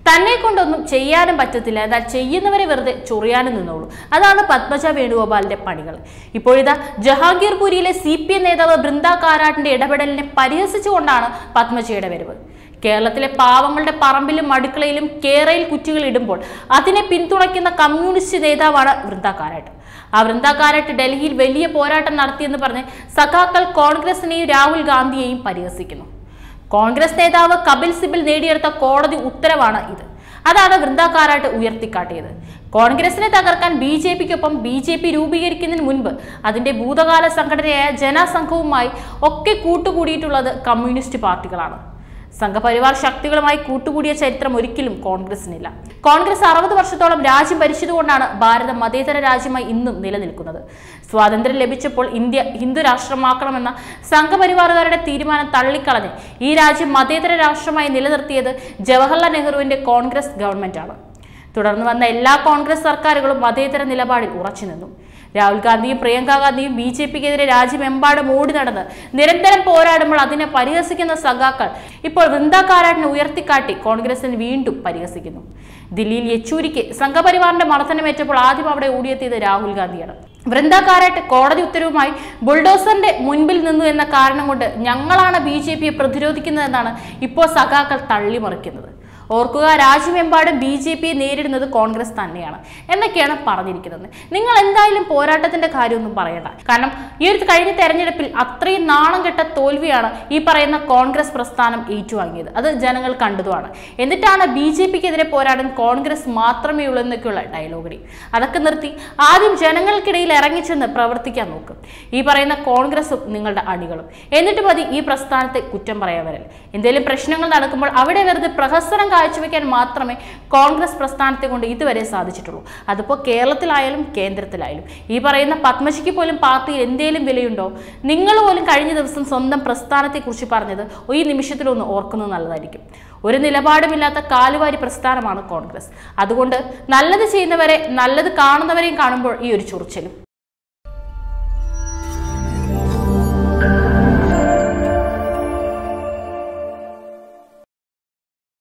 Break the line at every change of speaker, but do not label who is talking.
തന്നെ കൊണ്ടൊന്നും ചെയ്യാനും പറ്റത്തില്ല എന്നാൽ ചെയ്യുന്നവരെ വെറുതെ ചൊറിയാനും നിന്നോളൂ അതാണ് പത്മജ വേണുഗോപാലിന്റെ പണികൾ ഇപ്പോഴിതാ ജഹാംഗീർപുരിയിലെ സി പി എം നേതാവ് ബൃന്ദ കാരാട്ടിന്റെ ഇടപെടലിനെ പരിഹസിച്ചുകൊണ്ടാണ് പത്മജയുടെ വരവ് കേരളത്തിലെ പാവങ്ങളുടെ പറമ്പിലും അടുക്കളയിലും കേരയിൽ കുറ്റികൾ ഇടുമ്പോൾ അതിനെ പിന്തുണയ്ക്കുന്ന കമ്മ്യൂണിസ്റ്റ് നേതാവാണ് വൃന്ദ കാരാട്ട് ആ വൃന്ദ കാരാട്ട് ഡൽഹിയിൽ വലിയ പോരാട്ടം നടത്തിയെന്ന് പറഞ്ഞ് സഖാക്കൾ കോൺഗ്രസിനെയും രാഹുൽ ഗാന്ധിയെയും പരിഹസിക്കുന്നു കോൺഗ്രസ് നേതാവ് കപിൽ സിബൽ നേടിയെടുത്ത കോടതി ഉത്തരവാണ് ഇത് അതാണ് വൃന്ദ കാരാട്ട് ഉയർത്തിക്കാട്ടിയത് കോൺഗ്രസിനെ തകർക്കാൻ ബി ജെ പിക്കൊപ്പം ബി ജെ പി രൂപീകരിക്കുന്നതിന് മുൻപ് അതിന്റെ ഭൂതകാല സംഘടനയായ ജനസംഘവുമായി ഒക്കെ കൂട്ടുകൂടിയിട്ടുള്ളത് കമ്മ്യൂണിസ്റ്റ് പാർട്ടികളാണ് സംഘപരിവാർ ശക്തികളുമായി കൂട്ടുകൂടിയ ചരിത്രം ഒരിക്കലും കോൺഗ്രസിനില്ല കോൺഗ്രസ് അറുപത് വർഷത്തോളം രാജ്യം ഭരിച്ചതുകൊണ്ടാണ് ഭാരതം മതേതര രാജ്യമായി ഇന്നും നിലനിൽക്കുന്നത് സ്വാതന്ത്ര്യം ലഭിച്ചപ്പോൾ ഇന്ത്യ ഹിന്ദു രാഷ്ട്രമാക്കണമെന്ന സംഘപരിവാറുകാരുടെ തീരുമാനം തള്ളിക്കളഞ്ഞ് ഈ രാജ്യം മതേതര രാഷ്ട്രമായി നിലനിർത്തിയത് ജവഹർലാൽ നെഹ്റുവിന്റെ കോൺഗ്രസ് ഗവൺമെന്റാണ് തുടർന്ന് വന്ന എല്ലാ കോൺഗ്രസ് സർക്കാരുകളും മതേതര നിലപാടിൽ ഉറച്ചു നിന്നു രാഹുൽ ഗാന്ധിയും പ്രിയങ്ക ഗാന്ധിയും ബി ജെ പിക്കെതിരെ രാജ്യമെമ്പാടും ഓടി നടന്ന് നിരന്തരം പോരാടുമ്പോൾ അതിനെ പരിഹസിക്കുന്ന സഖാക്കൾ ഇപ്പോൾ വൃന്ദ കാരാട്ടിനെ ഉയർത്തിക്കാട്ടി കോൺഗ്രസിന് വീണ്ടും പരിഹസിക്കുന്നു ദില്ലിയിൽ യെച്ചൂരിക്ക് സംഘപരിവാറിന്റെ മർദ്ദനമേറ്റപ്പോൾ ആദ്യം അവിടെ ഓടിയെത്തിയത് രാഹുൽ ഗാന്ധിയാണ് വൃന്ദ കാരാട്ട് കോടതി ഉത്തരവുമായി ബുൾഡോസറിന്റെ മുൻപിൽ നിന്നു എന്ന കാരണം കൊണ്ട് ഞങ്ങളാണ് ബി ജെ പിയെ പ്രതിരോധിക്കുന്നതെന്നാണ് ഇപ്പോൾ സഖാക്കൾ തള്ളിമറിക്കുന്നത് ഓർക്കുക രാജ്യമെമ്പാടും ബി ജെ പിയെ നേരിടുന്നത് കോൺഗ്രസ് തന്നെയാണ് എന്നൊക്കെയാണ് പറഞ്ഞിരിക്കുന്നത് നിങ്ങൾ എന്തായാലും പോരാട്ടത്തിന്റെ കാര്യമൊന്നും പറയണ്ട കാരണം ഈ ഒരു കഴിഞ്ഞ തെരഞ്ഞെടുപ്പിൽ അത്രയും നാണം കെട്ട തോൽവിയാണ് ഈ പറയുന്ന കോൺഗ്രസ് പ്രസ്ഥാനം ഏറ്റുവാങ്ങിയത് അത് ജനങ്ങൾ കണ്ടതുമാണ് എന്നിട്ടാണ് ബി ജെ പിക്കെതിരെ പോരാടാൻ കോൺഗ്രസ് മാത്രമേ ഉള്ളൂ എന്നൊക്കെയുള്ള ഡയലോഗടി അതൊക്കെ നിർത്തി ആദ്യം ജനങ്ങൾക്കിടയിൽ ഇറങ്ങിച്ചെന്ന് പ്രവർത്തിക്കാൻ നോക്കും ഈ പറയുന്ന കോൺഗ്രസും നിങ്ങളുടെ അണികളും എന്നിട്ട് മതി ഈ പ്രസ്ഥാനത്തെ കുറ്റം പറയാൻ വരൽ എന്തെങ്കിലും പ്രശ്നങ്ങൾ നടക്കുമ്പോൾ അവിടെ വെറുതെ പ്രഹസനം കാഴ്ചവെക്കാൻ മാത്രമേ കോൺഗ്രസ് പ്രസ്ഥാനത്തെ കൊണ്ട് ഇതുവരെ സാധിച്ചിട്ടുള്ളൂ അതിപ്പോൾ കേരളത്തിലായാലും കേന്ദ്രത്തിലായാലും ഈ പറയുന്ന പത്മജിക്ക് പോലും പാർട്ടിയിൽ എന്തേലും വിലയുണ്ടോ നിങ്ങൾ പോലും കഴിഞ്ഞ ദിവസം സ്വന്തം പ്രസ്ഥാനത്തെക്കുറിച്ച് പറഞ്ഞത് ഈ നിമിഷത്തിലൊന്ന് ഓർക്കുന്നത് നല്ലതായിരിക്കും ഒരു നിലപാടുമില്ലാത്ത കാലുവാരി പ്രസ്ഥാനമാണ് കോൺഗ്രസ് അതുകൊണ്ട് നല്ലത് ചെയ്യുന്നവരെ നല്ലത് കാണുന്നവരെയും കാണുമ്പോൾ ഈ ഒരു ചൊറിച്ചലും